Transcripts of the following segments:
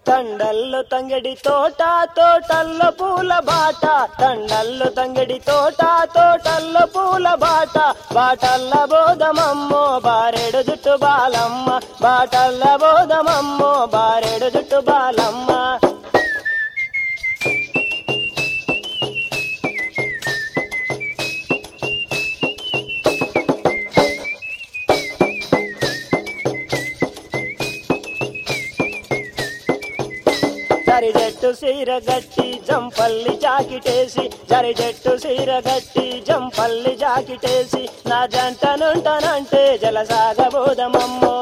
తండల్లు తంగడి తోట తోటల్లో పూల బాట తండల్లు తంగడి తోట తోటల్లో పూల బాట బాటల్ల బోధమమ్మో బారెడు జుట్టు బాలమ్మ బాటల్ల బోధమమ్మో బారెడు జుట్టు బాలమ్మ జరి జట్టు సీర గట్టి జంపల్లి జాకిటేసి జరి జట్టు సీర గట్టి జంపల్లి జాకిటేసి నా జంట నుంటనంటే జలసాగబోదమమ్మో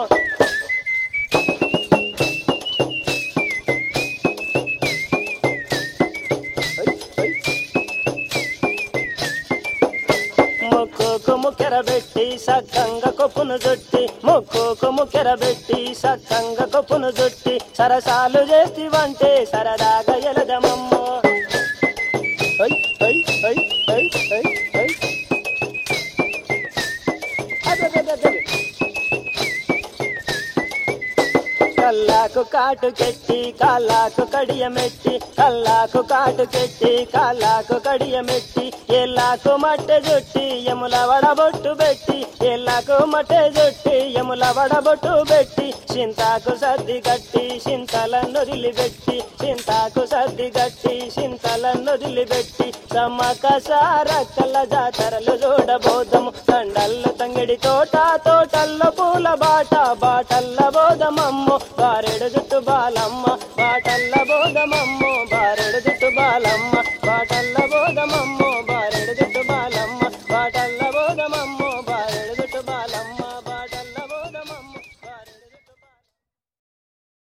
ముక్కుకు ముక్కెర పెట్టి సక్కంగా కొప్పును జుట్టి ముక్కుకు ముక్కెర పెట్టి సక్కంగా కొప్పును జుట్టి సరసాలు చేస్తివంటే సరదాగా ఎలదమమ్మో ఐ, ఐ, ఐ, ఐ, ఐ, ఐ. అదదదదది. కల్లాకు కాటు కెట్టి కాళ్ళకు కడియమెట్టి కల్లాకు కాటు కెట్టి కాళ్ళకు కడియమెట్టి ఎల్లాకు మట్టె జుట్టి ఎముల వడబొట్టు పెట్టి ఎల్లాకు మట్టె జుట్టి ఎముల వడబొట్టు పెట్టి చింతాకు సర్ది గట్టి చింతలను వదిలిపెట్టి చింతాకు సర్ది గట్టి చింతలను వదిలిపెట్టి సమ్మక సారక్కల జాతరలు చూడబోదము తండల్లో తంగిడి తోట తోటల్లో పూల బాట బాటల్ల బోధమమ్మ బారెడు జుట్టు బాలమ్మ బాటల్ల